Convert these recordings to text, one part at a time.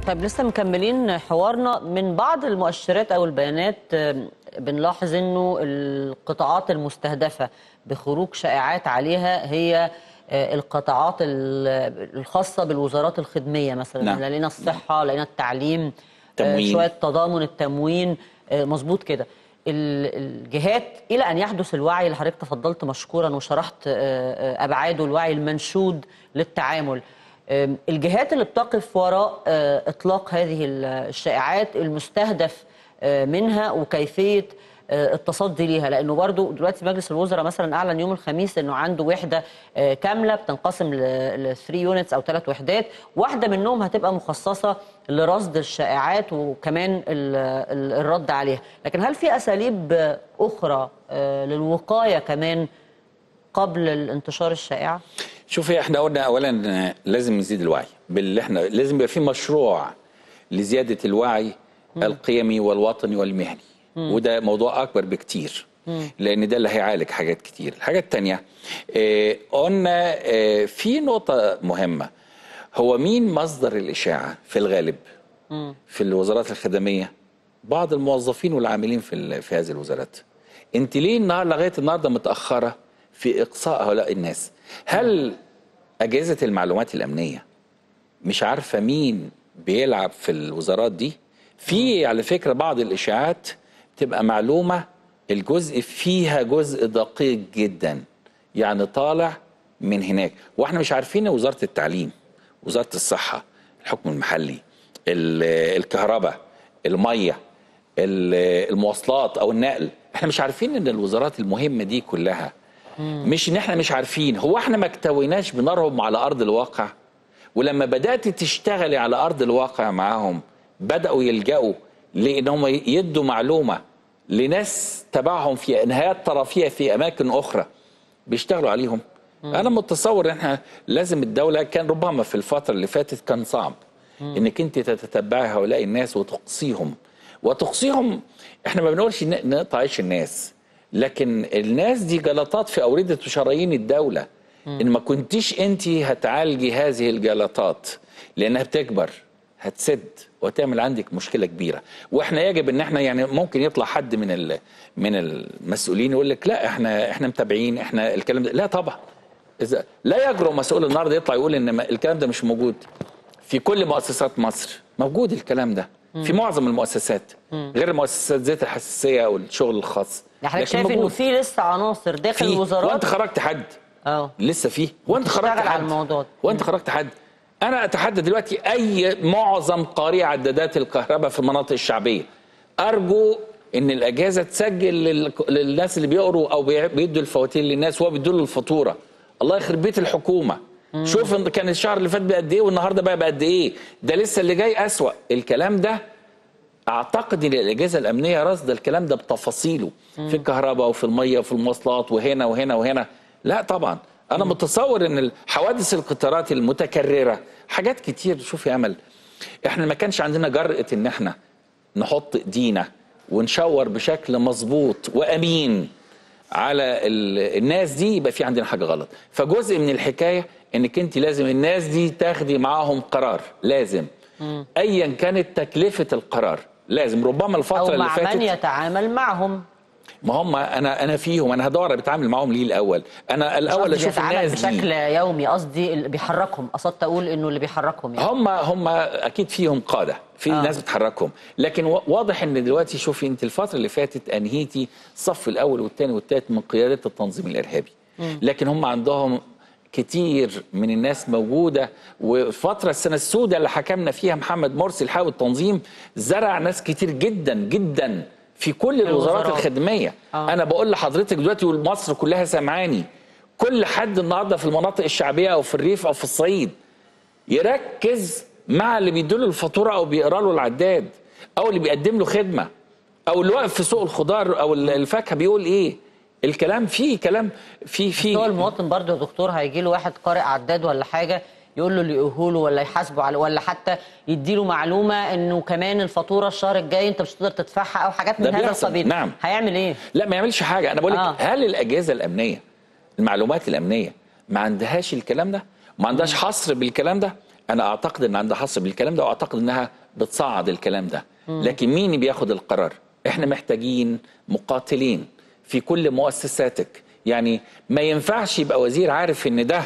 طيب لسه مكملين حوارنا من بعض المؤشرات او البيانات آم، بنلاحظ انه القطاعات المستهدفه بخروج شائعات عليها هي آه، القطاعات ال- الخاصه بالوزارات الخدميه مثلا نعم. لقينا الصحه لقينا التعليم آه، تموين. شويه تضامن التموين آه، مظبوط كده ال- الجهات الى ان يحدث الوعي اللي حضرتك تفضلت مشكورا وشرحت آه، آه، ابعاده الوعي المنشود للتعامل آم، الجهات اللي بتقف وراء آه، اطلاق هذه ال- الشائعات المستهدف آه، منها وكيفيه آه، التصدي ليها لانه برضو دلوقتي مجلس الوزراء مثلا اعلن يوم الخميس انه عنده وحده آه، كامله بتنقسم ل 3 يونتس او ثلاث وحدات واحده منهم هتبقى مخصصه لرصد الشائعات وكمان ال- ال- الرد عليها لكن هل في اساليب آه، اخرى آه، للوقايه كمان قبل الانتشار الشائعه شوفي احنا قلنا اولا لازم نزيد الوعي باللي احنا لازم يبقى في مشروع لزياده الوعي القيمي والوطني والمهني وده موضوع اكبر بكتير لان ده اللي هيعالج حاجات كتير الحاجه الثانيه اه قلنا اه في نقطه مهمه هو مين مصدر الاشاعه في الغالب في الوزارات الخدميه بعض الموظفين والعاملين في ال- في هذه الوزارات انت ليه النهار لغايه النهارده متاخره في اقصاء هؤلاء الناس هل اجهزه المعلومات الامنيه مش عارفه مين بيلعب في الوزارات دي في على فكره بعض الاشاعات تبقى معلومه الجزء فيها جزء دقيق جدا يعني طالع من هناك واحنا مش عارفين وزاره التعليم وزاره الصحه الحكم المحلي ال- الكهرباء الميه ال- المواصلات او النقل احنا مش عارفين ان الوزارات المهمه دي كلها مش ان احنا مش عارفين هو احنا ما اكتويناش بنارهم على ارض الواقع ولما بدات تشتغلي على ارض الواقع معاهم بداوا يلجأوا لانهم يدوا معلومه لناس تبعهم في نهايات طرفيه في اماكن اخرى بيشتغلوا عليهم انا متصور ان احنا لازم الدوله كان ربما في الفتره اللي فاتت كان صعب انك انت تتتبعي هؤلاء الناس وتقصيهم وتقصيهم احنا ما بنقولش ن- نقطع عيش الناس لكن الناس دي جلطات في أوردة وشرايين الدولة إن ما كنتيش أنت هتعالجي هذه الجلطات لأنها بتكبر هتسد وتعمل عندك مشكلة كبيرة وإحنا يجب إن إحنا يعني ممكن يطلع حد من ال- من المسؤولين يقول لك لا إحنا إحنا متابعين إحنا الكلام ده لا طبعا إذا لا يجرؤ مسؤول النهارده يطلع يقول إن ما- الكلام ده مش موجود في كل مؤسسات مصر موجود الكلام ده في معظم المؤسسات غير مؤسسات ذات الحساسيه او الشغل الخاص يعني حضرتك لكن شايف انه موجود. في لسه عناصر داخل في الوزارات وانت خرجت حد اه لسه فيه وانت بتشتغل خرجت على حد الموضوع ده. وانت خرجت حد انا اتحدى دلوقتي اي معظم قارئ عدادات الكهرباء في المناطق الشعبيه ارجو ان الاجهزه تسجل لل- للناس اللي بيقروا او بي- بيدوا الفواتير للناس وهو بيدوا له الفاتوره الله يخرب بيت الحكومه شوف إن كان الشهر اللي فات بقد ايه والنهارده بقى بقد ايه ده لسه اللي جاي اسوا الكلام ده اعتقد ان الاجهزه الامنيه راصده الكلام ده بتفاصيله في الكهرباء وفي الميه وفي المواصلات وهنا وهنا وهنا لا طبعا انا متصور ان حوادث القطارات المتكرره حاجات كتير شوف يا امل احنا ما كانش عندنا جرأة ان احنا نحط ايدينا ونشاور بشكل مظبوط وامين على ال- الناس دي يبقى في عندنا حاجه غلط فجزء من الحكايه انك انت لازم الناس دي تاخدي معاهم قرار لازم ايا كانت تكلفه القرار لازم ربما الفتره او اللي مع من فاتت يتعامل معهم ما هم انا انا فيهم انا هدور بتعامل معاهم ليه الاول انا الاول قصدي اشوف بيتعامل الناس بشكل دي يومي قصدي اللي بيحركهم قصدت اقول انه اللي بيحركهم يعني هم هم اكيد فيهم قاده في آه. آه. ناس بتحركهم لكن و- واضح ان دلوقتي شوفي انت الفتره اللي فاتت انهيتي الصف الاول والثاني والثالث من قياده التنظيم الارهابي لكن هم عندهم كتير من الناس موجوده وفتره السنه السوداء اللي حكمنا فيها محمد مرسي الحاوي التنظيم زرع ناس كتير جدا جدا في كل الوزارات الوزارات. الخدميه آه. انا بقول لحضرتك دلوقتي ومصر كلها سامعاني كل حد النهارده في المناطق الشعبيه او في الريف او في الصعيد يركز مع اللي بيديله الفاتوره او بيقرا له العداد او اللي بيقدم له خدمه او اللي واقف في سوق الخضار او الفاكهه بيقول ايه الكلام فيه كلام فيه هو فيه المواطن برضه يا دكتور هيجي له واحد قارئ عداد ولا حاجه يقول له اللي يقوله ولا يحاسبه على ولا حتى يدي له معلومه انه كمان الفاتوره الشهر الجاي انت مش هتقدر تدفعها او حاجات من ده هذا بيحصل، القبيل نعم. هيعمل ايه؟ لا ما يعملش حاجه انا بقول لك آه. آه. هل الاجهزه الامنيه المعلومات الامنيه ما عندهاش الكلام ده ما عندهاش حصر بالكلام ده انا اعتقد ان عندها حصر بالكلام ده واعتقد انها بتصعد الكلام ده لكن مين اللي بياخد القرار احنا محتاجين مقاتلين في كل مؤسساتك يعني ما ينفعش يبقى وزير عارف ان ده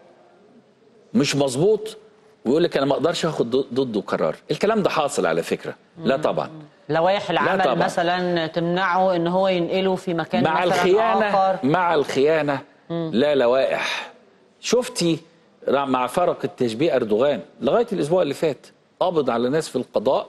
مش مظبوط ويقول لك انا ما اقدرش اخد ضده قرار الكلام ده حاصل على فكره لا طبعا لوائح العمل طبعاً. مثلا تمنعه ان هو ينقله في مكان مع مثلا الخيانه اخر مع الخيانه لا لوائح شفتي مع فرق التشبيه اردوغان لغايه الاسبوع اللي فات قابض على ناس في القضاء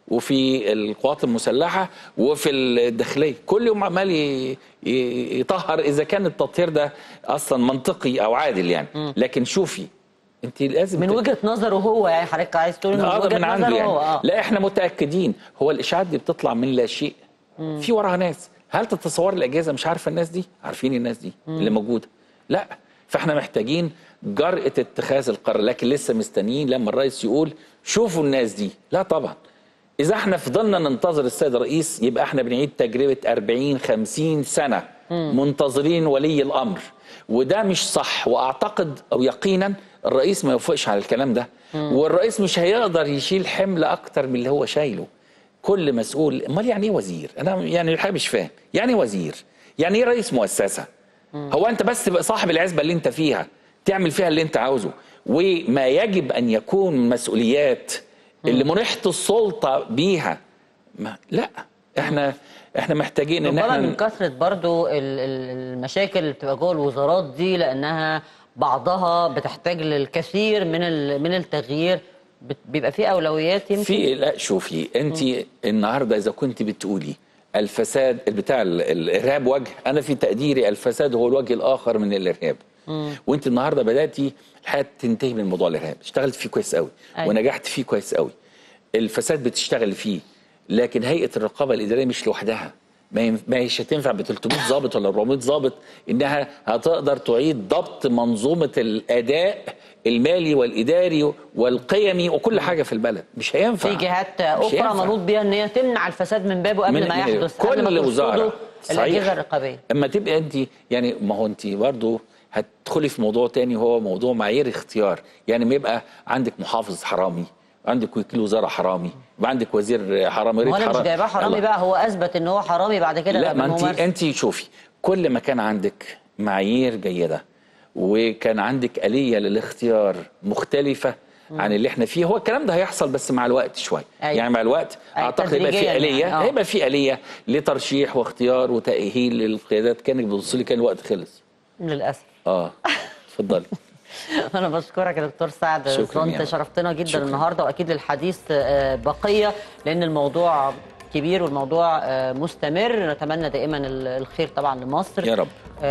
وفي القوات المسلحه وفي الداخليه كل يوم عمال ي- ي- يطهر اذا كان التطهير ده اصلا منطقي او عادل يعني لكن شوفي انت لازم من ت- وجهه نظره هو يعني حضرتك عايز تقول من اه ده وجهه من عنده نظره يعني هو اه لا احنا متاكدين هو الاشاعات دي بتطلع من لا شيء في وراها ناس هل تتصور الاجهزه مش عارفه الناس دي عارفين الناس دي اللي موجوده لا فاحنا محتاجين جرأة اتخاذ القرار لكن لسه مستنيين لما الرئيس يقول شوفوا الناس دي لا طبعا اذا احنا فضلنا ننتظر السيد الرئيس يبقى احنا بنعيد تجربه 40 50 سنه منتظرين ولي الامر وده مش صح واعتقد او يقينا الرئيس ما يوافقش على الكلام ده والرئيس مش هيقدر يشيل حمل اكتر من اللي هو شايله كل مسؤول امال يعني ايه وزير انا يعني الحقيقه مش فاهم يعني ايه وزير يعني ايه رئيس مؤسسه هو انت بس تبقى صاحب العزبه اللي انت فيها تعمل فيها اللي انت عاوزه وما يجب ان يكون من مسؤوليات اللي منحه السلطه بيها ما لا احنا احنا محتاجين ان ربما من احنا كثره برضو ال- ال- المشاكل اللي بتبقى جوه الوزارات دي لانها بعضها بتحتاج للكثير من ال- من التغيير بت- بيبقى في اولويات يمكن في لا شوفي انت النهارده اذا كنت بتقولي الفساد بتاع ال- الارهاب وجه انا في تقديري الفساد هو الوجه الاخر من الارهاب وانت النهارده بداتي الحياه تنتهي من موضوع الارهاب اشتغلت فيه كويس قوي أيوة. ونجحت فيه كويس قوي الفساد بتشتغل فيه لكن هيئه الرقابه الاداريه مش لوحدها ما ينف- ما هيش هتنفع ب 300 ضابط ولا 400 ضابط انها هتقدر تعيد ضبط منظومه الاداء المالي والاداري والقيمي وكل حاجه في البلد مش هينفع في جهات مش اخرى هينفع. منوط بيها ان هي تمنع الفساد من بابه قبل من- ما من- يحدث قبل ما كل ترصده وزاره الاجهزه الرقابيه اما تبقى انت يعني ما هو انت برضه هتدخلي في موضوع تاني هو موضوع معايير اختيار يعني ما يبقى عندك محافظ حرامي عندك وكيل وزاره حرامي يبقى عندك وزير حرامي هو ريت انا مش حرامي جايباه حرامي الله. بقى هو اثبت ان هو حرامي بعد كده لا قبل ما انت الممارسة. انت شوفي كل ما كان عندك معايير جيده وكان عندك آلية للاختيار مختلفة عن اللي احنا فيه هو الكلام ده هيحصل بس مع الوقت شوية أيوة. يعني مع الوقت أيوة، اعتقد يبقى في تدريجياً آلية يعني، آه. هيبقى في آلية لترشيح واختيار وتأهيل للقيادات كانك بتبص لي كان الوقت خلص للاسف اه اتفضلي انا بشكرك يا دكتور سعد شكراً انت يا شرفتنا جدا شكراً. النهارده واكيد الحديث آه، بقيه لان الموضوع كبير والموضوع آه، مستمر نتمنى دائما ال- الخير طبعا لمصر يا رب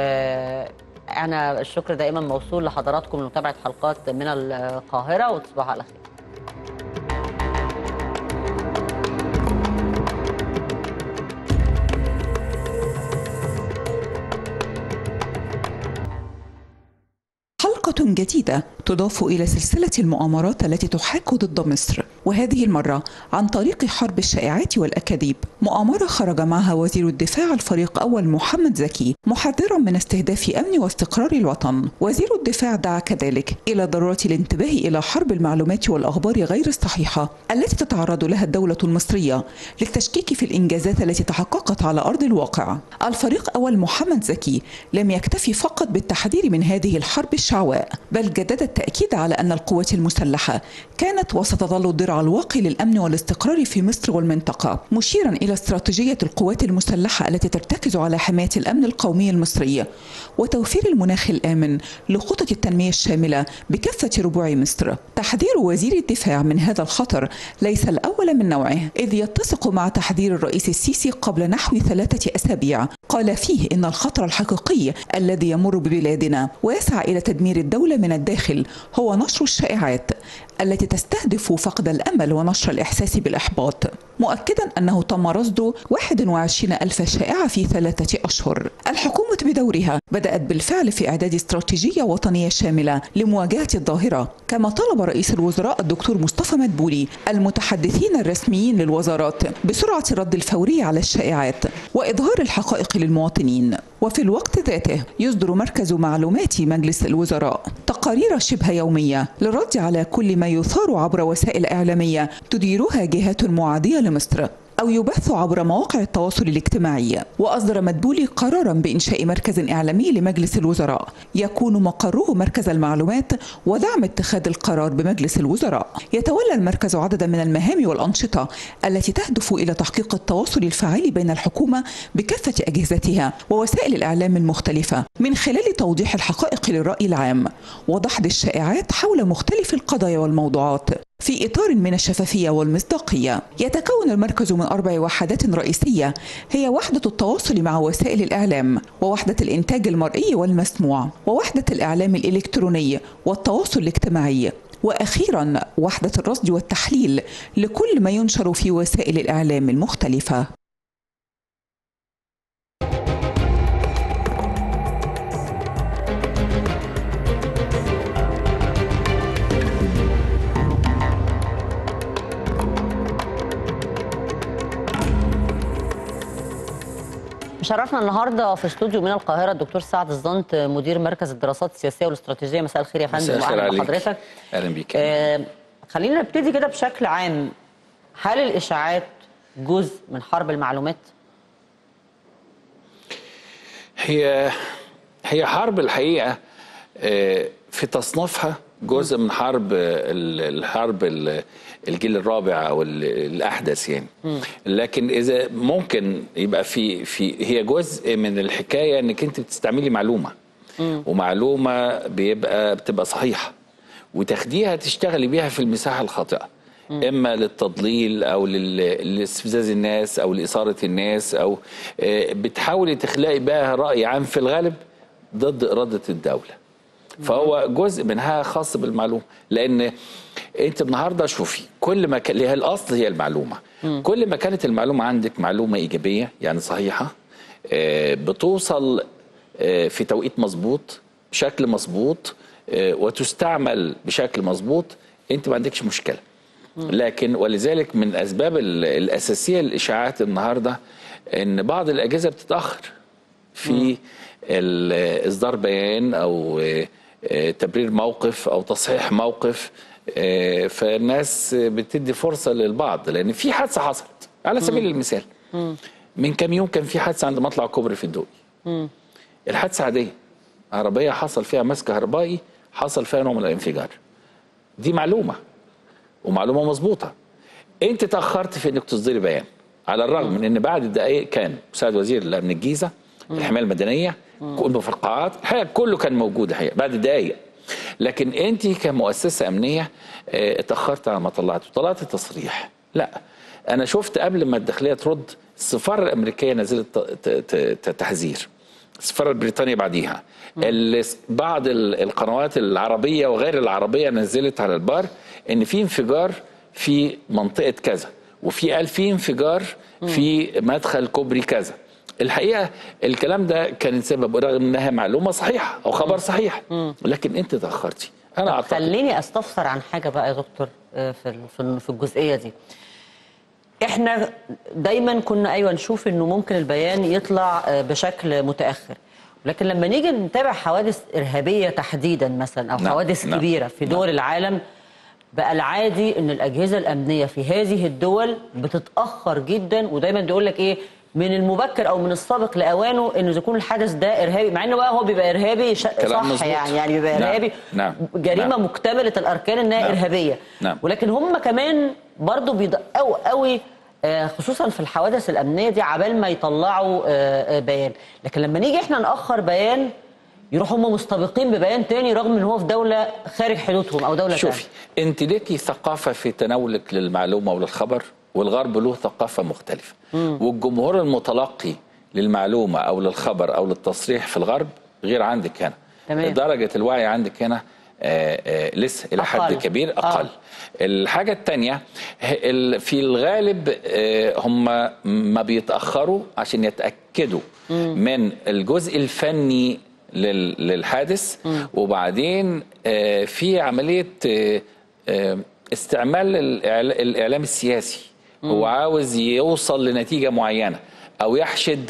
آه، انا الشكر دائما موصول لحضراتكم لمتابعه حلقات من القاهره وتصبحوا على خير حلقة جديدة تضاف إلى سلسلة المؤامرات التي تحاك ضد مصر وهذه المرة عن طريق حرب الشائعات والأكاذيب مؤامرة خرج معها وزير الدفاع الفريق أول محمد زكي محذرا من استهداف أمن واستقرار الوطن وزير الدفاع دعا كذلك إلى ضرورة الانتباه إلى حرب المعلومات والأخبار غير الصحيحة التي تتعرض لها الدولة المصرية للتشكيك في الإنجازات التي تحققت على أرض الواقع الفريق أول محمد زكي لم يكتفي فقط بالتحذير من هذه الحرب الشعواء بل جدد التأكيد على أن القوات المسلحة كانت وستظل الضرع الواقي للأمن والاستقرار في مصر والمنطقة مشيرا إلى استراتيجية القوات المسلحة التي ترتكز على حماية الأمن القومي المصري وتوفير المناخ الآمن لخطط التنمية الشاملة بكافة ربوع مصر تحذير وزير الدفاع من هذا الخطر ليس الأول من نوعه إذ يتسق مع تحذير الرئيس السيسي قبل نحو ثلاثة أسابيع قال فيه إن الخطر الحقيقي الذي يمر ببلادنا ويسعى إلى تدمير الدولة من الداخل هو نشر الشائعات التي تستهدف فقد الأمل ونشر الإحساس بالإحباط مؤكدا أنه تم رصد 21 ألف شائعة في ثلاثة أشهر الحكومة بدورها بدأت بالفعل في إعداد استراتيجية وطنية شاملة لمواجهة الظاهرة كما طلب رئيس الوزراء الدكتور مصطفى مدبولي المتحدثين الرسميين للوزارات بسرعة الرد الفوري على الشائعات وإظهار الحقائق للمواطنين وفي الوقت ذاته يصدر مركز معلومات مجلس الوزراء تقارير شبه يومية للرد على كل ما يثار عبر وسائل إعلامية تديرها جهات معادية لمصر أو يبث عبر مواقع التواصل الاجتماعي وأصدر مدبولي قرارا بإنشاء مركز إعلامي لمجلس الوزراء يكون مقره مركز المعلومات ودعم اتخاذ القرار بمجلس الوزراء يتولى المركز عددا من المهام والأنشطة التي تهدف إلى تحقيق التواصل الفعال بين الحكومة بكافة أجهزتها ووسائل الإعلام المختلفة من خلال توضيح الحقائق للرأي العام ودحض الشائعات حول مختلف القضايا والموضوعات في إطار من الشفافية والمصداقية يتكون المركز من أربع وحدات رئيسية هي وحدة التواصل مع وسائل الإعلام ووحدة الإنتاج المرئي والمسموع ووحدة الإعلام الإلكتروني والتواصل الاجتماعي وأخيرا وحدة الرصد والتحليل لكل ما ينشر في وسائل الإعلام المختلفة شرفنا النهارده في استوديو من القاهره الدكتور سعد الزنط مدير مركز الدراسات السياسيه والاستراتيجيه مساء الخير يا فندم مساء الخير واهلا عليك. بحضرتك اهلا بيك آه خلينا نبتدي كده بشكل عام هل الاشاعات جزء من حرب المعلومات؟ هي هي حرب الحقيقه آه، في تصنيفها جزء من حرب ال- الحرب ال- الجيل الرابع او ال- الاحدث يعني لكن اذا ممكن يبقى في في هي جزء من الحكايه انك انت بتستعملي معلومه ومعلومه بيبقى بتبقى صحيحه وتاخديها تشتغلي بيها في المساحه الخاطئه اما للتضليل او لل- لاستفزاز الناس او لاثاره الناس او آه، بتحاولي تخلقي بقى راي عام في الغالب ضد اراده الدوله فهو جزء منها خاص بالمعلومه لان انت النهارده شوفي كل ما كان هي الاصل هي المعلومه كل ما كانت المعلومه عندك معلومه ايجابيه يعني صحيحه آه، بتوصل آه، في توقيت مظبوط بشكل مظبوط آه، وتستعمل بشكل مظبوط انت ما عندكش مشكله لكن ولذلك من الاسباب ال- الاساسيه للاشاعات النهارده ان بعض الاجهزه بتتاخر في ال- اصدار بيان او آه، آه، تبرير موقف او تصحيح موقف آه، فالناس بتدي فرصه للبعض لان في حادثه حصلت على سبيل المثال من كام يوم كان في حادثه عند مطلع كوبري في الدقي الحادثه عاديه عربيه حصل فيها مسك كهربائي حصل فيها نوع من الانفجار دي معلومه ومعلومه مظبوطه انت تاخرت في انك تصدري بيان على الرغم من ان بعد دقائق كان مساعد وزير الامن الجيزه الحمايه المدنيه كل المفرقعات الحقيقه كله كان موجود الحقيقه بعد دقائق لكن انت كمؤسسه امنيه اه، اتاخرت على ما طلعت طلعت تصريح لا انا شفت قبل ما الداخليه ترد السفاره الامريكيه نزلت ت- ت- ت- تحذير السفاره البريطانيه بعديها ال- بعض ال- القنوات العربيه وغير العربيه نزلت على البار ان في انفجار في منطقه كذا وفي قال في انفجار في مدخل كوبري كذا الحقيقه الكلام ده كان سبب رغم انها معلومه صحيحه او خبر صحيح لكن انت تاخرتي انا اعتقد خليني استفسر عن حاجه بقى يا دكتور آه، في ال- في ال- في الجزئيه دي احنا دايما كنا ايوه نشوف انه ممكن البيان يطلع آه، بشكل متاخر لكن لما نيجي نتابع حوادث ارهابيه تحديدا مثلا او نعم، حوادث نعم، كبيره في دول العالم بقى العادي ان الاجهزه الامنيه في هذه الدول بتتاخر جدا ودايما بيقول لك ايه من المبكر او من السابق لاوانه انه يكون الحدث ده ارهابي مع انه بقى هو بيبقى ارهابي ش... كلام صح مظبوط. يعني يعني بيبقى نعم، ارهابي نعم، جريمه نعم. مكتمله الاركان انها نعم. ارهابيه نعم. ولكن هم كمان برضو بيدققوا قوي آه، خصوصا في الحوادث الامنيه دي عبال ما يطلعوا آه، آه، بيان لكن لما نيجي احنا ناخر بيان يروحوا هم مستبقين ببيان تاني رغم ان هو في دوله خارج حدودهم او دوله شوفي انت ليكي ثقافه في تناولك للمعلومه وللخبر والغرب له ثقافه مختلفه والجمهور المتلقي للمعلومه او للخبر او للتصريح في الغرب غير عندك هنا تمام. درجه الوعي عندك هنا آه، آه، لسه الى حد أقل. كبير آه. اقل الحاجه الثانيه في الغالب آه، هم ما بيتاخروا عشان يتاكدوا من الجزء الفني لل- للحادث وبعدين آه، في عمليه آه، آه، استعمال الإعلا- الاعلام السياسي هو عاوز يوصل لنتيجه معينه او يحشد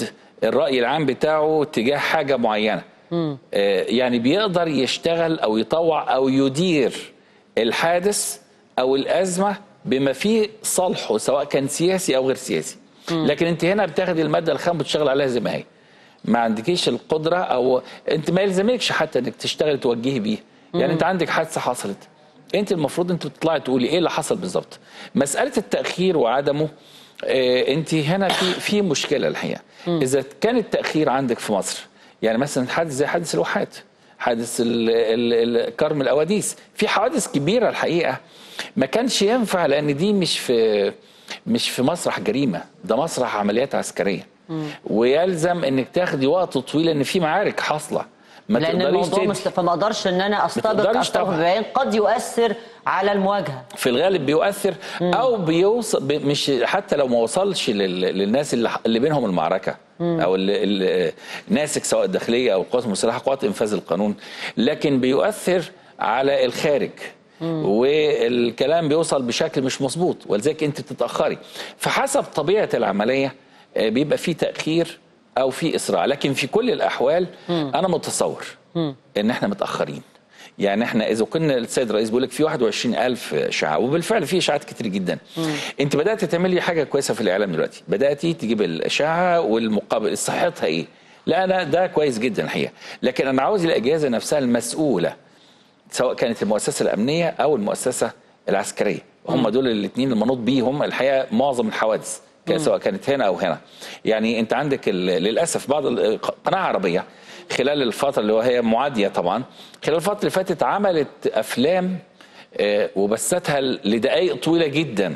الراي العام بتاعه تجاه حاجه معينه آه، يعني بيقدر يشتغل او يطوع او يدير الحادث او الازمه بما فيه صالحه سواء كان سياسي او غير سياسي لكن انت هنا بتاخدي الماده الخام بتشتغل عليها زي ما هي ما عندكيش القدره او انت ما يلزمكش حتى انك تشتغل توجهي بيه يعني انت عندك حادثه حصلت انت المفروض انت بتطلعي تقولي ايه اللي حصل بالظبط مساله التاخير وعدمه آه، انت هنا في في مشكله الحقيقه اذا كان التاخير عندك في مصر يعني مثلا حادث زي حادث الواحات حادث ال- ال- ال- كرم الاواديس في حوادث كبيره الحقيقه ما كانش ينفع لان دي مش في مش في مسرح جريمه ده مسرح عمليات عسكريه ويلزم انك تاخدي وقت طويل ان في معارك حاصله ما لان تقدريش الموضوع تدي. مست... فما اقدرش ان انا استبق تقدريش استبق طبعاً. بيان قد يؤثر على المواجهه في الغالب بيؤثر او بيوصل ب- مش حتى لو ما وصلش لل- للناس اللي, اللي بينهم المعركه او اللي- اللي ناسك سواء الداخليه او القوات المسلحه قوات انفاذ القانون لكن بيؤثر على الخارج والكلام بيوصل بشكل مش مظبوط ولذلك انت بتتاخري فحسب طبيعه العمليه آه، بيبقى في تاخير او في اسراع لكن في كل الاحوال انا متصور ان احنا متاخرين يعني احنا اذا كنا السيد الرئيس بيقول لك في 21000 اشاعه وبالفعل في اشاعات كتير جدا انت بدات تعملي حاجه كويسه في الاعلام دلوقتي بداتي تجيب الاشاعه والمقابل صحتها ايه لا انا ده كويس جدا الحقيقه لكن انا عاوز الاجهزه نفسها المسؤوله سواء كانت المؤسسه الامنيه او المؤسسه العسكريه هم دول الاثنين المنوط بيهم الحقيقه معظم الحوادث ك- سواء كانت هنا او هنا يعني انت عندك ال- للاسف بعض ال- قناه عربيه خلال الفتره اللي هي معاديه طبعا خلال الفتره اللي فاتت عملت افلام آه، وبثتها لدقائق طويله جدا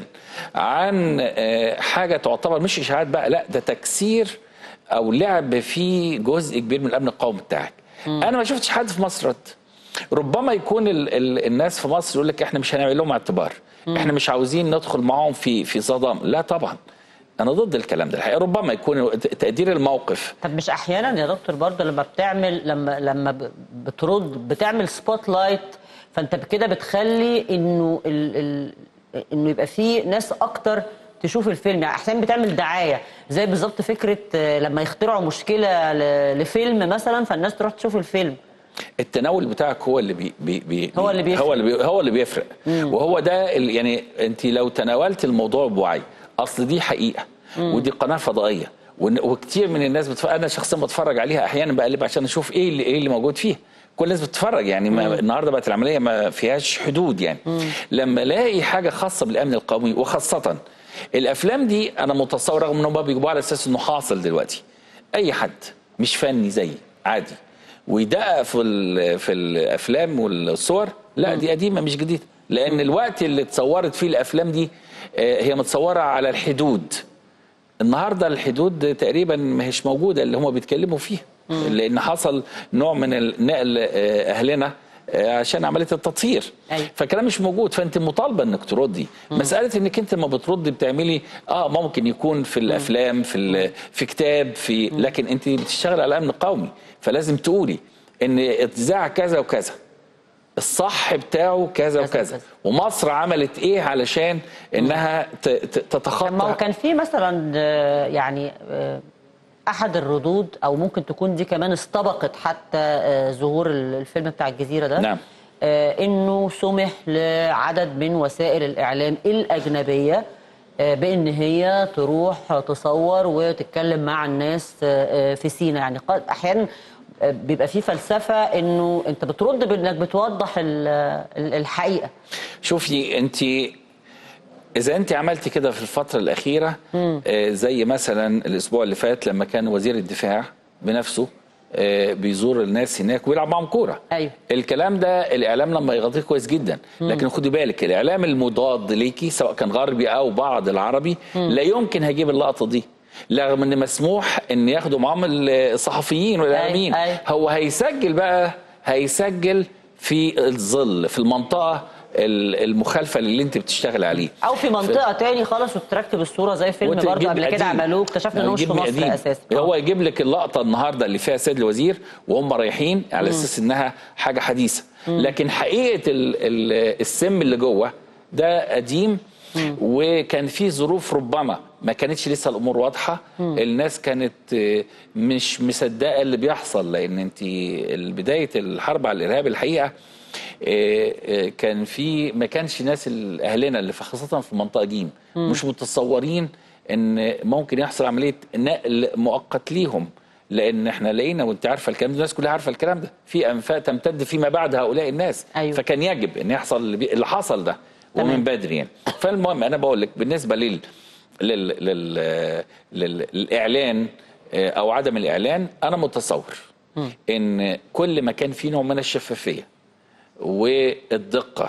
عن آه، حاجه تعتبر مش اشاعات بقى لا ده تكسير او لعب في جزء كبير من الامن القومي بتاعك انا ما شفتش حد في مصر رد ربما يكون ال ال الناس في مصر يقول لك احنا مش هنعمل لهم اعتبار احنا مش عاوزين ندخل معاهم في في صدام لا طبعا انا ضد الكلام ده الحقيقه ربما يكون ت- تقدير الموقف طب مش احيانا يا دكتور برضه لما بتعمل لما لما ب- بترد بتعمل سبوت لايت فانت كده بتخلي انه ال ال انه يبقى في ناس اكتر تشوف الفيلم يعني احيانا بتعمل دعايه زي بالظبط فكره آه، لما يخترعوا مشكله ل- لفيلم مثلا فالناس تروح تشوف الفيلم التناول بتاعك هو اللي بي بي بي هو اللي بيفرق. هو اللي بي هو اللي بيفرق وهو ده ال- يعني انت لو تناولت الموضوع بوعي اصل دي حقيقه ودي قناه فضائيه ون- وكتير من الناس بتف... انا شخصيا بتفرج عليها احيانا بقلب عشان اشوف ايه اللي ايه اللي موجود فيها كل الناس بتتفرج يعني ما النهارده بقت العمليه ما فيهاش حدود يعني لما الاقي حاجه خاصه بالامن القومي وخاصه الافلام دي انا متصور رغم انهم بقى بيجيبوها على اساس انه حاصل دلوقتي اي حد مش فني زيي عادي ويدقق في ال- في الافلام والصور لا دي قديمه مش جديده لان الوقت اللي اتصورت فيه الافلام دي آه، هي متصوره على الحدود النهارده الحدود تقريبا ما هيش موجوده اللي هم بيتكلموا فيها لان حصل نوع من ال- نقل آه، اهلنا آه، عشان عمليه التطهير أيوة. فالكلام مش موجود فانت مطالبه انك تردي مساله انك انت ما بتردي بتعملي اه ممكن يكون في الافلام في ال- في كتاب في لكن انت بتشتغل على الامن القومي فلازم تقولي ان اتذاع كذا وكذا الصح بتاعه كذا كذا وكذا وكذا. ومصر عملت ايه علشان انها ت- ت- تتخطى ما هو كان في مثلا آه، يعني آه، احد الردود او ممكن تكون دي كمان استبقت حتى آه، ظهور ال- الفيلم بتاع الجزيره ده نعم. آه، انه سمح لعدد من وسائل الاعلام الاجنبيه آه، بان هي تروح تصور وتتكلم مع الناس آه، آه، في سينا يعني قد احيانا آه، بيبقى في فلسفه انه انت بترد بانك بتوضح ال- ال- الحقيقه شوفي انت اذا انت عملتي كده في الفتره الاخيره آه، زي مثلا الاسبوع اللي فات لما كان وزير الدفاع بنفسه آه، بيزور الناس هناك ويلعب معاهم كوره أيوة. الكلام ده الاعلام لما يغطيه كويس جدا لكن خدي بالك الاعلام المضاد ليكي سواء كان غربي او بعض العربي لا يمكن هيجيب اللقطه دي رغم ان مسموح ان ياخدوا معاهم الصحفيين والاعلاميين أيوة. هو هيسجل بقى هيسجل في الظل في المنطقه ال- المخالفه اللي انت بتشتغل عليه او في منطقه تاني خالص وتركب الصوره زي فيلم وتجيب برضه قبل كده قديم. عملوه اكتشفنا انه مش في يجيب مصر قديم. اساسا هو يجيب لك اللقطه النهارده اللي فيها السيد الوزير وهم رايحين على اساس انها حاجه حديثه لكن حقيقه ال ال السم اللي جوه ده قديم وكان في ظروف ربما ما كانتش لسه الامور واضحه الناس كانت آه، مش مصدقه اللي بيحصل لان انت بدايه الحرب على الارهاب الحقيقه آه، آه، كان في ما كانش ناس ال- اهلنا اللي في خاصه في منطقه جيم مش متصورين ان ممكن يحصل عمليه نقل مؤقت ليهم لان احنا لقينا وانت عارفه الكلام ده الناس كلها عارفه الكلام ده في انفاق تمتد فيما بعد هؤلاء الناس أيوة. فكان يجب ان يحصل اللي, بي... اللي حصل ده تمام. ومن بدري يعني فالمهم انا بقول لك بالنسبه لل لل... لل... لل... للاعلان آه، او عدم الاعلان انا متصور ان كل ما كان فيه نوع من الشفافيه والدقه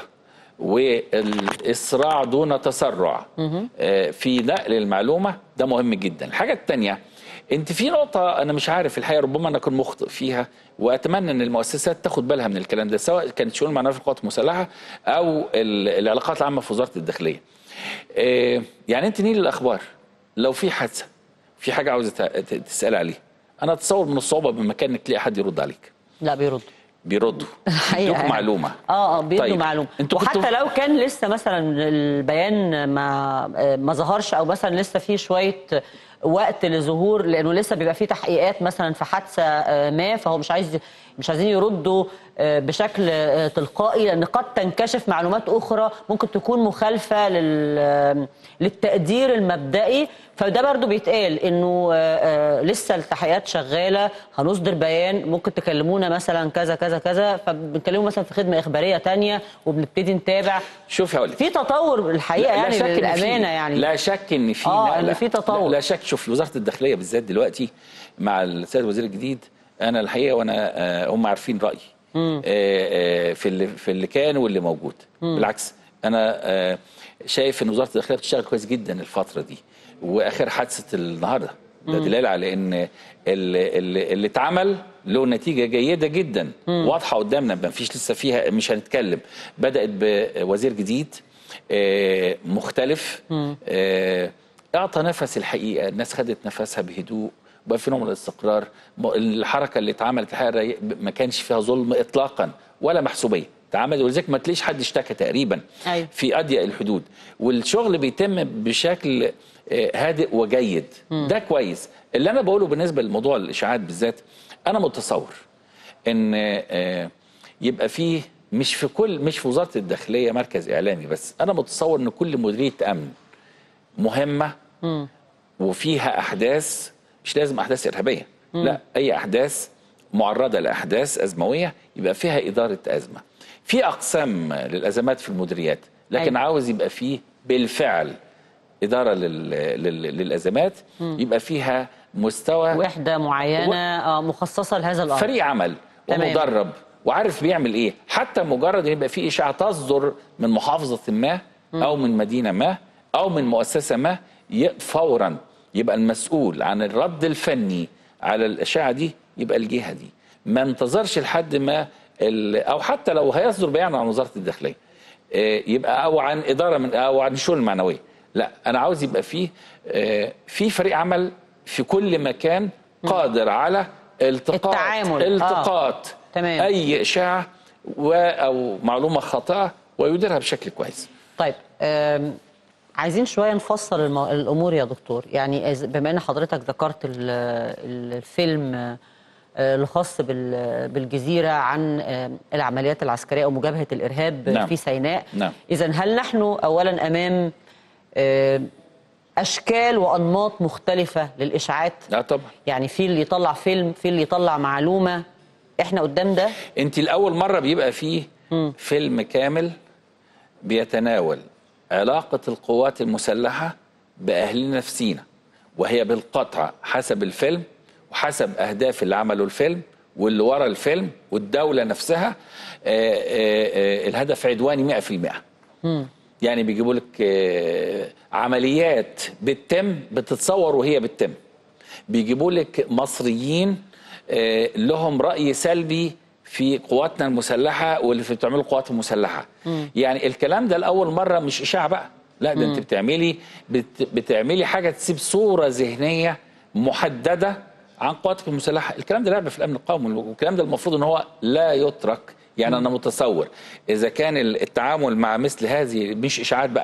والاسراع دون تسرع آه، في نقل المعلومه ده مهم جدا الحاجه الثانيه انت في نقطه انا مش عارف الحقيقه ربما انا اكون مخطئ فيها واتمنى ان المؤسسات تاخد بالها من الكلام ده سواء كانت شؤون معنويه في القوات المسلحه او ال- العلاقات العامه في وزاره الداخليه آه، يعني انت نيل الاخبار لو في حادثه في حاجه عاوزه ت- ت- تسال عليها انا اتصور من الصعوبه بمكان انك تلاقي حد يرد عليك لا بيرد بيردوا حقيقة يدوك يعني. معلومه اه اه بيدوا طيب، معلومه انتوا وحتى كنتوا- لو كان لسه مثلا البيان ما آه، ما ظهرش او مثلا لسه في شويه وقت لظهور لانه لسه بيبقى في تحقيقات مثلا في حادثه آه، ما فهو مش عايز مش عايزين يردوا آه، بشكل آه، تلقائي لان قد تنكشف معلومات اخرى ممكن تكون مخالفه لل آه، للتقدير المبدئي فده برضو بيتقال انه آه، آه، لسه التحقيقات شغاله هنصدر بيان ممكن تكلمونا مثلا كذا كذا كذا فبنكلمه مثلا في خدمه اخباريه تانية وبنبتدي نتابع شوف هقول لك في تطور الحقيقه لا- لا يعني شك إن في- للامانه يعني لا شك ان في آه، نقلة. إن في تطور. لا, لا شك شوف وزاره الداخليه بالذات دلوقتي مع السيد الوزير الجديد انا الحقيقه وانا آه، هم عارفين رايي آه، آه، في اللي في اللي كان واللي موجود بالعكس انا آه، شايف ان وزاره الداخليه بتشتغل كويس جدا الفتره دي واخر حادثه النهارده ده دلاله على ان اللي, اللي, اللي اتعمل له نتيجه جيده جدا واضحه قدامنا ما فيش لسه فيها مش هنتكلم بدات بوزير جديد آه، مختلف آه، اعطى نفس الحقيقه الناس خدت نفسها بهدوء بقى في نوع من الاستقرار م- الحركه اللي اتعملت الحقيقه ري- ما كانش فيها ظلم اطلاقا ولا محسوبيه اتعمل ولذلك ما تلاقيش حد اشتكى تقريبا أيوة. في اضيق الحدود والشغل بيتم بشكل آه، هادئ وجيد ده كويس اللي انا بقوله بالنسبه لموضوع الاشاعات بالذات انا متصور ان آه، يبقى فيه مش في كل مش في وزاره الداخليه مركز اعلامي بس انا متصور ان كل مديريه امن مهمه وفيها احداث مش لازم احداث ارهابيه لا اي احداث معرضه لاحداث ازمويه يبقى فيها اداره ازمه في اقسام للازمات في المديريات لكن أيوة. عاوز يبقى فيه بالفعل اداره لل... لل... للازمات يبقى فيها مستوى وحده معينه آه، مخصصه لهذا الامر فريق عمل تمام. ومدرب وعارف بيعمل ايه حتى مجرد ان يبقى في اشاعه تصدر من محافظه ما او من مدينه ما او من مؤسسه ما ي- فورا يبقى المسؤول عن الرد الفني على الاشاعه دي يبقى الجهه دي ما انتظرش لحد ما ال- او حتى لو هيصدر بيان عن وزاره الداخليه آه، يبقى او عن اداره من او عن الشؤون المعنويه لا انا عاوز يبقى فيه آه، في فريق عمل في كل مكان قادر على التقاط التعامل. آه. التقاط تمام. اي اشاعه و او معلومه خاطئه ويديرها بشكل كويس طيب آم، عايزين شويه نفصل الم- الامور يا دكتور يعني إذ- بما ان حضرتك ذكرت ال- ال- الفيلم آه، الخاص بال- بالجزيره عن آه، العمليات العسكريه او مجابهه الارهاب نعم. في سيناء نعم. اذا هل نحن اولا امام آه، اشكال وانماط مختلفه للاشاعات لا طبعا يعني في اللي يطلع فيلم في اللي يطلع معلومه احنا قدام ده انت الاول مره بيبقى فيه فيلم كامل بيتناول علاقه القوات المسلحه باهلنا في سينا وهي بالقطع حسب الفيلم وحسب اهداف اللي عملوا الفيلم واللي ورا الفيلم والدوله نفسها آه، آه، آه، الهدف عدواني 100% يعني بيجيبوا لك آه، عمليات بتتم بتتصور وهي بتتم بيجيبوا لك مصريين آه، لهم رأي سلبي في قواتنا المسلحة واللي في بتعمله القوات المسلحة يعني الكلام ده لأول مرة مش إشاعة بقى لا ده انت بتعملي بت بتعملي حاجة تسيب صورة ذهنية محددة عن قواتك المسلحة الكلام ده لعبة في الأمن القومي والكلام ده المفروض ان هو لا يترك يعني أنا متصور إذا كان التعامل مع مثل هذه مش إشاعات بقى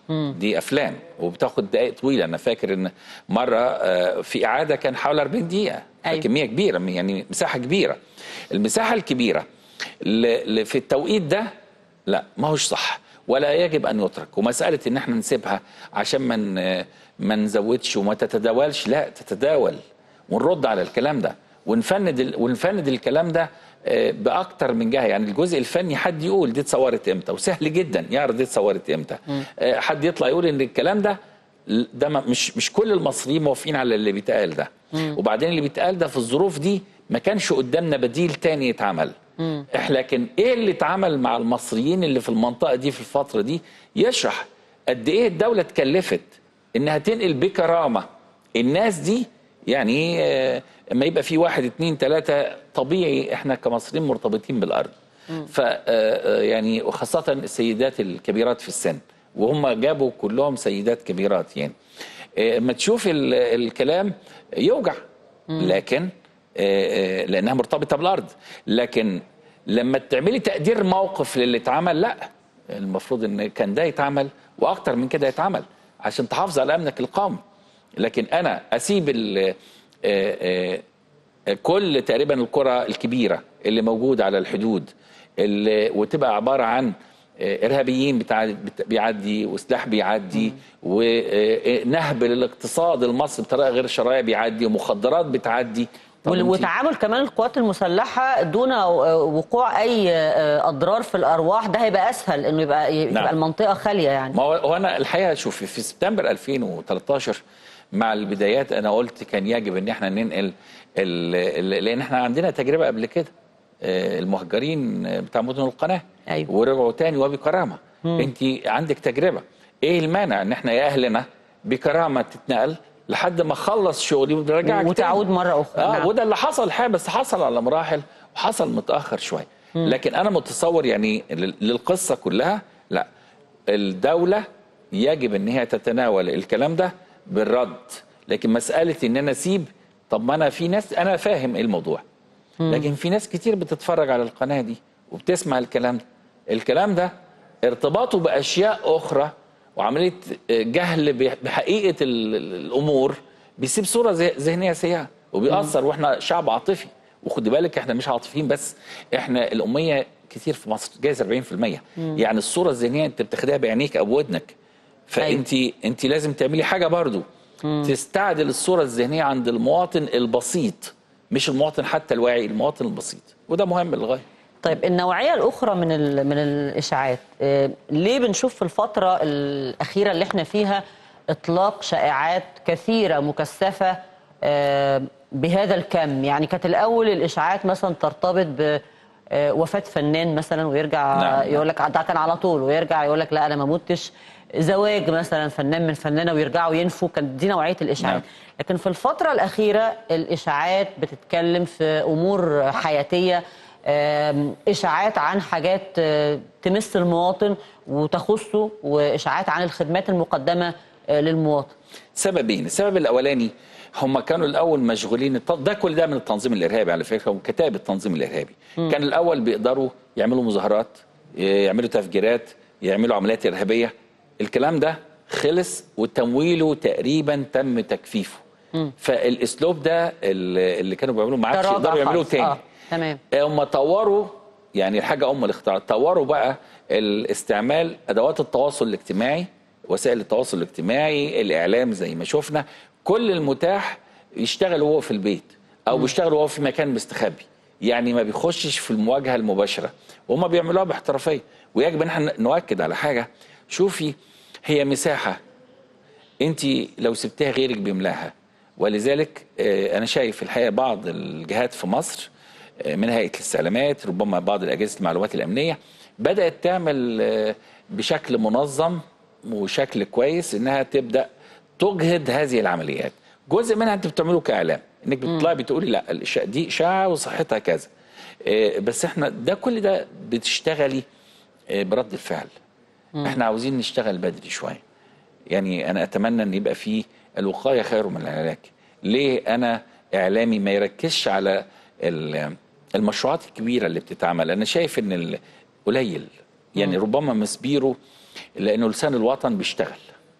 دي افلام وبتاخد دقائق طويله انا فاكر ان مره آه، في اعاده كان حوالي 40 دقيقه أيوة. كميه كبيره يعني مساحه كبيره المساحه الكبيره ل- ل- في التوقيت ده لا ما هوش صح ولا يجب ان يترك ومساله ان احنا نسيبها عشان ما ن- ما نزودش وما تتداولش لا تتداول ونرد على الكلام ده ونفند ال- ونفند الكلام ده آه، باكتر من جهه يعني الجزء الفني حد يقول دي اتصورت امتى وسهل جدا يعرض دي اتصورت امتى آه، حد يطلع يقول ان الكلام ده ده ما- مش مش كل المصريين موافقين على اللي بيتقال ده وبعدين اللي بيتقال ده في الظروف دي ما كانش قدامنا بديل تاني يتعمل احنا لكن ايه اللي اتعمل مع المصريين اللي في المنطقه دي في الفتره دي يشرح قد ايه الدوله اتكلفت انها تنقل بكرامه الناس دي يعني آه، اما يبقى في واحد اتنين تلاته طبيعي احنا كمصريين مرتبطين بالارض ف آه، آه، يعني وخاصه السيدات الكبيرات في السن وهم جابوا كلهم سيدات كبيرات يعني آه، اما تشوف ال- الكلام يوجع لكن آه، آه، لانها مرتبطه بالارض لكن لما تعملي تقدير موقف للي اتعمل لا المفروض ان كان ده يتعمل واكتر من كده يتعمل عشان تحافظ على امنك القومي لكن انا اسيب ال- آه، آه، كل تقريبا القرى الكبيره اللي موجوده على الحدود اللي وتبقى عباره عن آه، ارهابيين بتاع بت- بيعدي وسلاح بيعدي ونهب للاقتصاد المصري بطريقه غير شرعيه بيعدي ومخدرات بتعدي طب وال- انت- وتعامل كمان القوات المسلحه دون آه، وقوع اي آه، اضرار في الارواح ده هيبقى اسهل انه يبقى يبقى نعم. المنطقه خاليه يعني ما هو هو انا الحقيقه شوفي في سبتمبر 2013 مع البدايات انا قلت كان يجب ان احنا ننقل ال- ال- لان احنا عندنا تجربه قبل كده آه، المهجرين بتاع مدن القناه أيوة. ورجعوا تاني وبكرامه انت عندك تجربه ايه المانع ان احنا يا اهلنا بكرامه تتنقل لحد ما اخلص شغلي ونرجعك وتعود تاني. مرة أخرى، اه نعم. وده اللي حصل الحقيقه بس حصل على مراحل وحصل متاخر شويه لكن انا متصور يعني لل- للقصه كلها لا الدوله يجب ان هي تتناول الكلام ده بالرد لكن مساله ان انا اسيب طب ما انا في ناس انا فاهم ايه الموضوع لكن في ناس كتير بتتفرج على القناه دي وبتسمع الكلام ده الكلام ده ارتباطه باشياء اخرى وعمليه جهل بح- بحقيقه ال- ال- الامور بيسيب صوره ذه- ذهنيه سيئه وبيأثر واحنا شعب عاطفي وخد بالك احنا مش عاطفيين بس احنا الاميه كتير في مصر جايز 40% يعني الصوره الذهنيه انت بتاخدها بعينيك او بودنك فانت انت لازم تعملي حاجه برضو تستعدل الصوره الذهنيه عند المواطن البسيط مش المواطن حتى الواعي المواطن البسيط وده مهم للغايه طيب النوعيه الاخرى من ال- من الاشاعات آه، ليه بنشوف في الفتره الاخيره اللي احنا فيها اطلاق شائعات كثيره مكثفه آه، بهذا الكم يعني كانت الاول الاشاعات مثلا ترتبط ب آه، وفاه فنان مثلا ويرجع نعم، نعم. يقول لك ده كان على طول ويرجع يقول لك لا انا ما متش زواج مثلا فنان من فنانه ويرجعوا ينفوا كانت دي نوعيه الاشاعات نعم. لكن في الفترة الأخيرة الإشاعات بتتكلم في أمور حياتية آم، إشاعات عن حاجات آه، تمس المواطن وتخصه وإشاعات عن الخدمات المقدمة آه، للمواطن سببين السبب الاولاني هم كانوا الاول مشغولين الت- ده كل ده من التنظيم الارهابي على فكره وكتاب التنظيم الارهابي كان الاول بيقدروا يعملوا مظاهرات يعملوا تفجيرات يعملوا عمليات ارهابيه الكلام ده خلص وتمويله تقريبا تم تكفيفه فالاسلوب ده اللي اللي كانوا بيعملوه ما عادش تراجع يقدروا يعملوه خالص. تاني آه، تمام هم طوروا يعني الحاجة أم الاختراع طوروا بقى الاستعمال أدوات التواصل الاجتماعي وسائل التواصل الاجتماعي الإعلام زي ما شفنا كل المتاح يشتغل وهو في البيت أو بيشتغل وهو في مكان مستخبي يعني ما بيخشش في المواجهة المباشرة وهم بيعملوها باحترافية ويجب ان احنا نؤكد على حاجة شوفي هي مساحة انت لو سبتها غيرك بيملاها ولذلك آه، انا شايف الحقيقه بعض الجهات في مصر آه، من هيئه الاستعلامات ربما بعض الاجهزه المعلومات الامنيه بدات تعمل آه، بشكل منظم وشكل كويس انها تبدا تجهد هذه العمليات جزء منها انت بتعمله كاعلام انك بتطلعي بتقولي لا الإشاعة دي اشاعه وصحتها كذا آه، بس احنا ده كل ده بتشتغلي آه، برد الفعل احنا عاوزين نشتغل بدري شويه يعني انا اتمنى ان يبقى فيه الوقايه خير من العلاج ليه انا اعلامي ما يركزش على ال- المشروعات الكبيره اللي بتتعمل انا شايف ان ال- قليل يعني ربما مسبيرو لانه لسان الوطن بيشتغل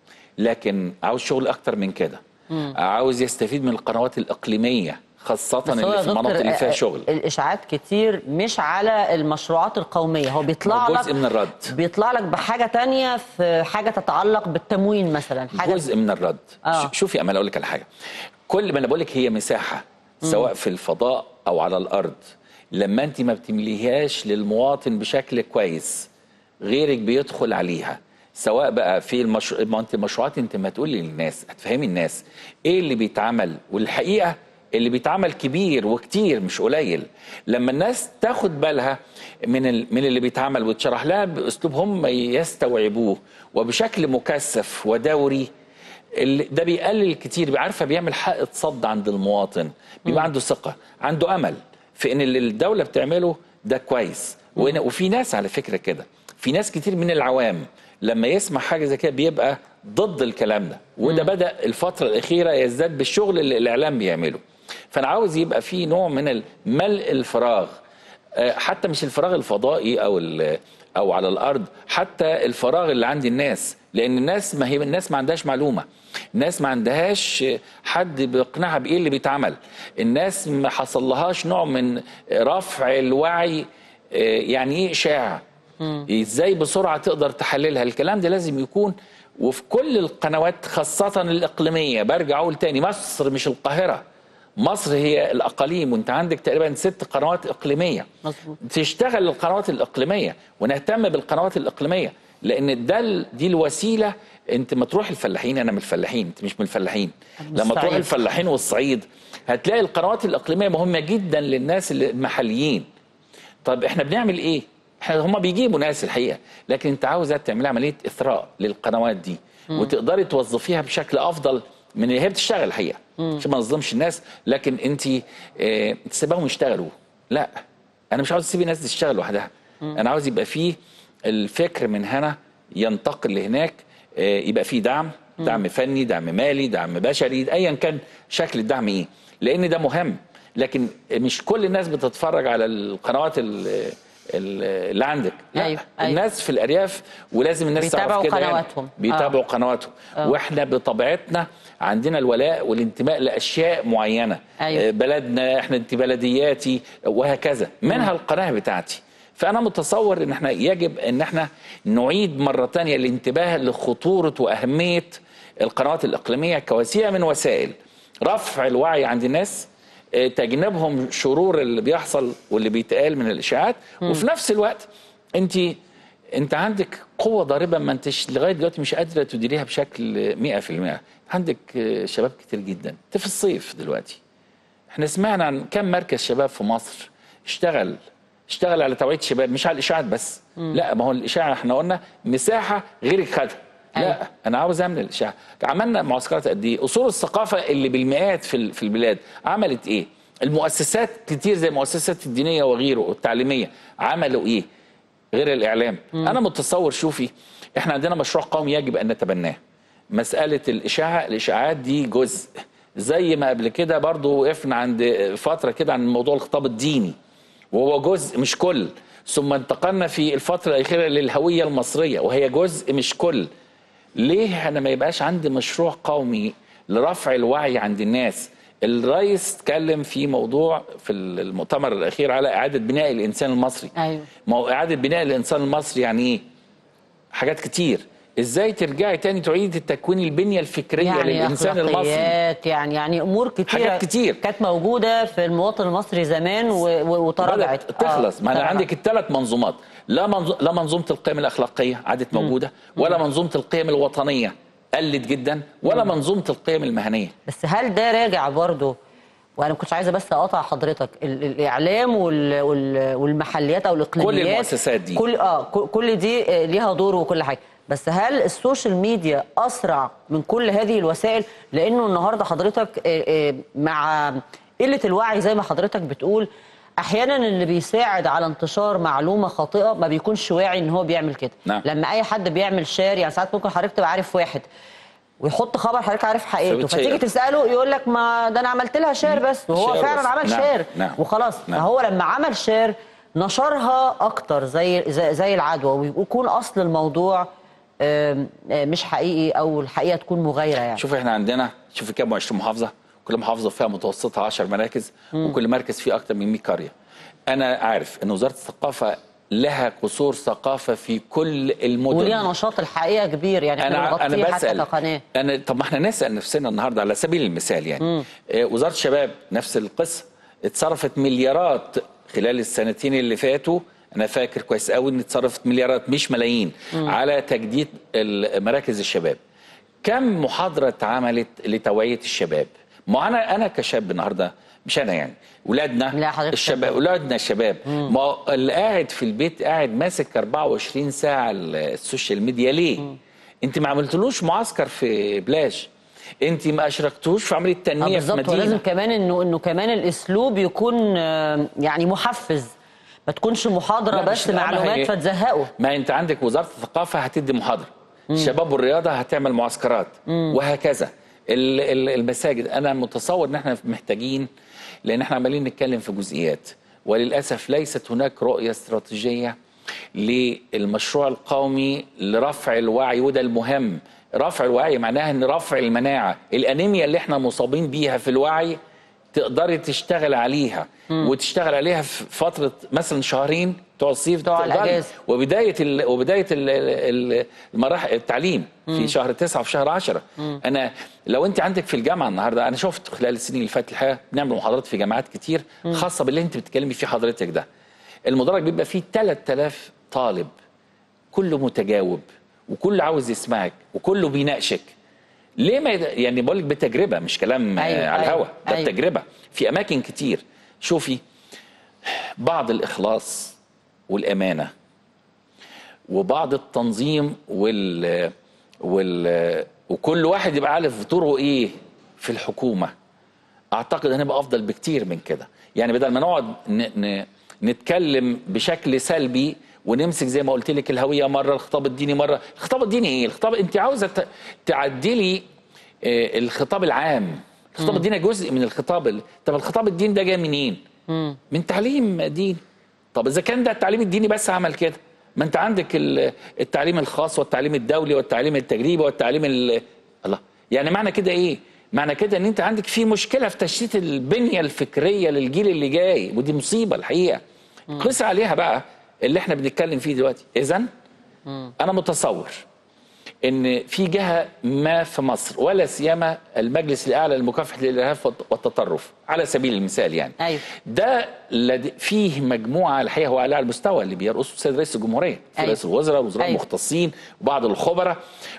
لكن عاوز شغل اكتر من كده عاوز يستفيد من القنوات الاقليميه خاصه بس هو اللي يا في المناطق دكتور، اللي فيها آه، شغل الاشاعات كتير مش على المشروعات القوميه هو بيطلع هو لك جزء من الرد. بيطلع لك بحاجه تانية في حاجه تتعلق بالتموين مثلا حاجه جزء من الرد آه. ش- شوفي امل اقول لك على حاجه كل ما انا بقول لك هي مساحه سواء في الفضاء او على الارض لما انت ما بتمليهاش للمواطن بشكل كويس غيرك بيدخل عليها سواء بقى في المش... ما انت المشروعات انت ما تقولي للناس هتفهمي الناس ايه اللي بيتعمل والحقيقه اللي بيتعمل كبير وكتير مش قليل لما الناس تاخد بالها من ال... من اللي بيتعمل وتشرح لها باسلوب هم يستوعبوه وبشكل مكثف ودوري اللي- ده بيقلل كتير بيبقى عارفه بيعمل حائط صد عند المواطن بيبقى عنده ثقه عنده امل في ان اللي الدوله بتعمله ده كويس وإن- وفي ناس على فكره كده في ناس كتير من العوام لما يسمع حاجه زي كده بيبقى ضد الكلام ده وده بدا الفتره الاخيره يزداد بالشغل اللي الاعلام بيعمله فانا عاوز يبقى في نوع من ملء الفراغ آه، حتى مش الفراغ الفضائي او ال- او على الارض حتى الفراغ اللي عند الناس لان الناس ما هي الناس ما عندهاش معلومه الناس ما عندهاش حد بيقنعها بايه اللي بيتعمل الناس ما حصلهاش نوع من رفع الوعي آه، يعني ايه اشاعه ازاي بسرعه تقدر تحللها الكلام ده لازم يكون وفي كل القنوات خاصه الاقليميه برجع اقول تاني مصر مش القاهره مصر هي الاقاليم وانت عندك تقريبا ست قنوات اقليميه مظبوط. تشتغل القنوات الاقليميه ونهتم بالقنوات الاقليميه لان ده ال- دي الوسيله انت ما تروح الفلاحين انا من الفلاحين انت مش من الفلاحين من لما تروح الصعيد. الفلاحين والصعيد هتلاقي القنوات الاقليميه مهمه جدا للناس اللي- المحليين طب احنا بنعمل ايه احنا هم بيجيبوا ناس الحقيقه لكن انت عاوزه تعملي عمليه اثراء للقنوات دي وتقدري توظفيها بشكل افضل من اللي هي بتشتغل الحقيقه عشان ما نظلمش الناس لكن انت اه تسيبهم يشتغلوا لا انا مش عاوز اسيب الناس دي تشتغل لوحدها انا عاوز يبقى فيه الفكر من هنا ينتقل لهناك اه يبقى فيه دعم دعم فني دعم مالي دعم بشري ايا كان شكل الدعم ايه لان ده مهم لكن مش كل الناس بتتفرج على القنوات ال- ال- اللي عندك لا أيوة، أيوة. الناس في الارياف ولازم الناس تعرف بيتابعوا كده يعني. قنواتهم. بيتابعوا قنواتهم واحنا بطبيعتنا عندنا الولاء والانتماء لاشياء معينه أيوة. آه، بلدنا احنا انت بلدياتي وهكذا منها القناه بتاعتي فانا متصور ان احنا يجب ان احنا نعيد مره تانية الانتباه لخطوره واهميه القنوات الاقليميه كوسيله من وسائل رفع الوعي عند الناس آه، تجنبهم شرور اللي بيحصل واللي بيتقال من الاشاعات وفي نفس الوقت انت انت عندك قوه ضاربه ما انتش لغايه دلوقتي مش قادره تديريها بشكل 100% عندك آه، شباب كتير جدا انت في الصيف دلوقتي احنا سمعنا عن كم مركز شباب في مصر اشتغل اشتغل على توعيه الشباب مش على الاشاعات بس لا ما هو الاشاعه احنا قلنا مساحه غيرك خدها أيوة. لا انا عاوز اعمل الاشاعه عملنا معسكرات قد ايه اصول الثقافه اللي بالمئات في ال- في البلاد عملت ايه المؤسسات كتير زي المؤسسات الدينيه وغيره والتعليميه عملوا ايه غير الاعلام انا متصور شوفي احنا عندنا مشروع قومي يجب ان نتبناه مساله الاشاعه الاشاعات دي جزء زي ما قبل كده برضو وقفنا عند فتره كده عن موضوع الخطاب الديني وهو جزء مش كل ثم انتقلنا في الفتره الاخيره للهويه المصريه وهي جزء مش كل ليه انا ما يبقاش عندي مشروع قومي لرفع الوعي عند الناس الرئيس اتكلم في موضوع في المؤتمر الاخير على اعاده بناء الانسان المصري أيوة. ما هو اعاده بناء الانسان المصري يعني ايه حاجات كتير ازاي ترجعي تاني تعيدي التكوين البنيه الفكريه يعني للانسان المصري أخلاقيات، يعني يعني امور كتير حاجات كتير. كانت موجوده في المواطن المصري زمان و- و- وتراجعت بدأت تخلص ما انا تراجعت. عندك الثلاث منظومات لا منظ... لا منظومه القيم الاخلاقيه عادت موجوده ولا منظومه القيم الوطنيه قلت جدا ولا منظومه القيم المهنيه بس هل ده راجع برضه وانا ما كنتش عايزه بس اقاطع حضرتك ال- الاعلام وال وال والمحليات او الاقليميات المؤسسات دي. كل اه ك- كل دي آه، ليها دور وكل حاجه بس هل السوشيال ميديا اسرع من كل هذه الوسائل لانه النهارده حضرتك آه، آه، مع قله الوعي زي ما حضرتك بتقول احيانا اللي بيساعد على انتشار معلومه خاطئه ما بيكونش واعي ان هو بيعمل كده نعم. لما اي حد بيعمل شير يعني ساعات ممكن حضرتك تبقى عارف واحد ويحط خبر حضرتك عارف حقيقته فبتشير. فتيجي تساله يقول لك ما ده انا عملت لها شير بس وهو شير فعلا بس. عمل نعم، شير نعم، وخلاص نعم. فهو لما عمل شير نشرها اكتر زي زي, زي العدوى ويكون اصل الموضوع آم، آه، مش حقيقي او الحقيقه تكون مغايره يعني شوف احنا عندنا شوف كام 20 محافظه كل محافظه فيها متوسطها 10 مراكز وكل مركز فيه اكتر من 100 قريه انا عارف ان وزاره الثقافه لها قصور ثقافه في كل المدن وليها نشاط الحقيقه كبير يعني احنا انا انا بنغطيه حتى بسال كقناه انا طب ما احنا نسال نفسنا النهارده على سبيل المثال يعني آه، وزاره الشباب نفس القصه اتصرفت مليارات خلال السنتين اللي فاتوا انا فاكر كويس قوي ان اتصرفت مليارات مش ملايين على تجديد ال- مراكز الشباب كم محاضره اتعملت لتوعيه الشباب ما انا انا كشاب النهارده مش انا يعني ولادنا لا، حضرتك الشباب شباب. اولادنا الشباب ما هو اللي قاعد في البيت قاعد ماسك 24 ساعه ال- السوشيال ميديا ليه انت ما عملتلوش معسكر في بلاش انت ما اشركتوش في عمليه آه، تنميه في بالظبط ولازم مدينه كمان انه انه كمان الاسلوب يكون آه، يعني محفز ما تكونش محاضره لا، مش- بس لا، ما معلومات هي- فتزهقوا ما انت عندك وزاره الثقافه هتدي محاضره الشباب والرياضه هتعمل معسكرات وهكذا ال- ال- المساجد انا متصور ان احنا محتاجين لان احنا عمالين نتكلم في جزئيات وللاسف ليست هناك رؤيه استراتيجيه للمشروع القومي لرفع الوعي وده المهم رفع الوعي معناها ان رفع المناعه الانيميا اللي احنا مصابين بيها في الوعي تقدري تشتغل عليها وتشتغل عليها في فتره مثلا شهرين بتوع الصيف بتوع تقدري. الأجازة. وبدايه ال... وبدايه ال... ال- المراحل التعليم في شهر تسعة وفي شهر عشرة انا لو انت عندك في الجامعه النهارده انا شفت خلال السنين اللي فاتت الحقيقه بنعمل محاضرات في جامعات كتير خاصه باللي انت بتتكلمي فيه حضرتك ده المدرج بيبقى فيه 3000 طالب كله متجاوب وكله عاوز يسمعك وكله بيناقشك ليه ما يد... يعني بقول لك بتجربه مش كلام أيوة، أيوة على أيوة، الهوا ده أيوة. بتجربه في اماكن كتير شوفي بعض الاخلاص والامانه وبعض التنظيم وال وال وكل واحد يبقى عارف دوره ايه في الحكومه اعتقد هنبقى افضل بكتير من كده يعني بدل ما نقعد ن... ن... نتكلم بشكل سلبي ونمسك زي ما قلت لك الهويه مره الخطاب الديني مره الخطاب الديني ايه الخطاب انت عاوزه ت... تعدلي آه، الخطاب العام الخطاب الديني جزء من الخطاب ال... طب الخطاب الديني ده جاي منين من تعليم ديني طب اذا كان ده التعليم الديني بس عمل كده ما انت عندك ال- التعليم الخاص والتعليم الدولي والتعليم التجريبي والتعليم ال... الله يعني معنى كده ايه معنى كده ان انت عندك في مشكله في تشتيت البنيه الفكريه للجيل اللي جاي ودي مصيبه الحقيقه قيس عليها بقى اللي احنا بنتكلم فيه دلوقتي اذا انا متصور ان في جهه ما في مصر ولا سيما المجلس الاعلى لمكافحه الارهاب والتطرف على سبيل المثال يعني أيوة. ده لد- فيه مجموعه الحقيقه هو على المستوى اللي بيرقصه السيد رئيس الجمهوريه في أيوة. رئيس الوزراء وزراء أيوة. المختصين وبعض الخبراء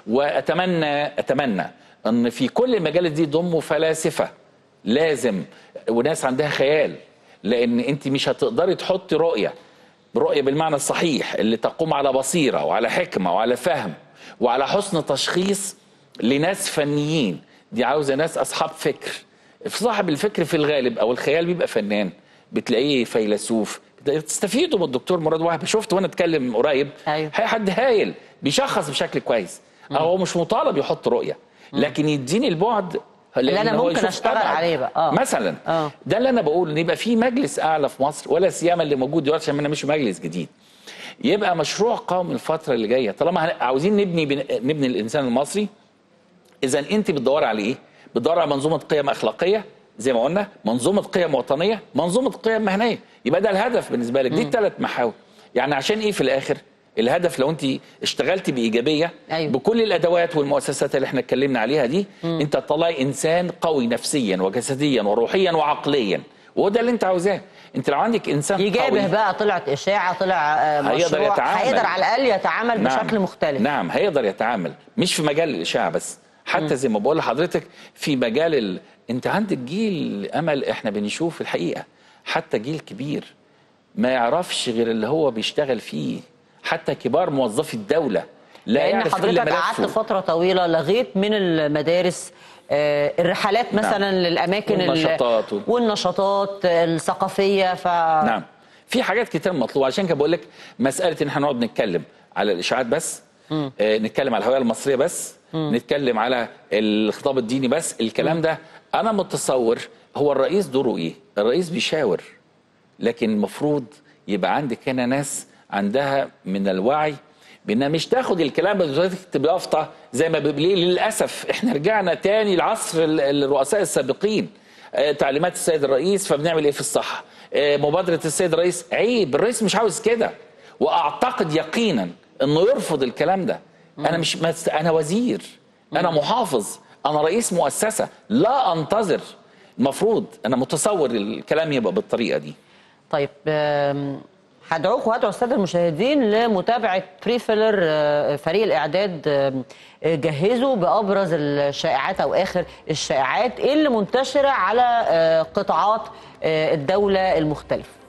واتمنى اتمنى ان في كل المجالات دي ضموا فلاسفه لازم وناس عندها خيال لان انت مش هتقدري تحطي رؤيه رؤيه بالمعنى الصحيح اللي تقوم على بصيره وعلى حكمه وعلى فهم وعلى حسن تشخيص لناس فنيين دي عاوزه ناس اصحاب فكر صاحب الفكر في الغالب او الخيال بيبقى فنان بتلاقيه فيلسوف تستفيدوا من الدكتور مراد وهب شفت وانا اتكلم قريب أيوة. هي حد هايل بيشخص بشكل كويس هو مش مطالب يحط رؤيه لكن يديني البعد اللي أنا لأن هو ممكن يشوف أشتغل أبعد. عليه بقى. آه. مثلا آه. ده اللي انا بقول ان يبقى في مجلس اعلى في مصر ولا سيما اللي موجود دلوقتي عشان انا مش مجلس جديد يبقى مشروع قومي الفتره اللي جايه طالما هن- عاوزين نبني بن- نبني الانسان المصري اذا انت بتدوري على ايه بتدوري على منظومه قيم اخلاقيه زي ما قلنا منظومه قيم وطنيه منظومه قيم مهنيه يبقى ده الهدف بالنسبه لك دي الثلاث محاور يعني عشان ايه في الاخر الهدف لو انت اشتغلتي بايجابيه أيوة. بكل الادوات والمؤسسات اللي احنا اتكلمنا عليها دي انت تطلعي انسان قوي نفسيا وجسديا وروحيا وعقليا وده اللي انت عاوزاه انت لو عندك انسان يجابه قوي بقى طلعت اشاعه طلع آه، هيقدر مشروع يتعامل. هيقدر على الاقل يتعامل بشكل مختلف نعم هيقدر يتعامل مش في مجال الاشاعه بس حتى زي ما بقول لحضرتك في مجال ال... انت عندك جيل امل احنا بنشوف الحقيقه حتى جيل كبير ما يعرفش غير اللي هو بيشتغل فيه حتى كبار موظفي الدوله لا لان يعرف إلا حضرتك ملفه. قعدت فتره طويله لغيت من المدارس آه، الرحلات مثلا للاماكن ال- والنشاطات و- والنشاطات الثقافيه ف نعم في حاجات كتير مطلوبه عشان كده بقول لك مساله ان احنا نقعد نتكلم على الاشاعات بس آه نتكلم على الهويه المصريه بس نتكلم على الخطاب الديني بس الكلام ده انا متصور هو الرئيس دوره ايه الرئيس بيشاور لكن المفروض يبقى عندك هنا ناس عندها من الوعي بانها مش تاخد الكلام اللي تكتب يافطه زي ما بيقول للاسف احنا رجعنا تاني لعصر ال- الرؤساء السابقين آه، تعليمات السيد الرئيس فبنعمل ايه في الصحه آه، مبادره السيد الرئيس عيب الرئيس مش عاوز كده واعتقد يقينا انه يرفض الكلام ده انا مش مس- انا وزير انا محافظ انا رئيس مؤسسه لا انتظر المفروض انا متصور الكلام يبقى بالطريقه دي طيب آم، هدعوكم وهدعو الساده المشاهدين لمتابعه بري فيلر آه، فريق الاعداد آم، آه، جهزوا بابرز الشائعات او اخر الشائعات اللي منتشره على آه، قطاعات آه، الدوله المختلفه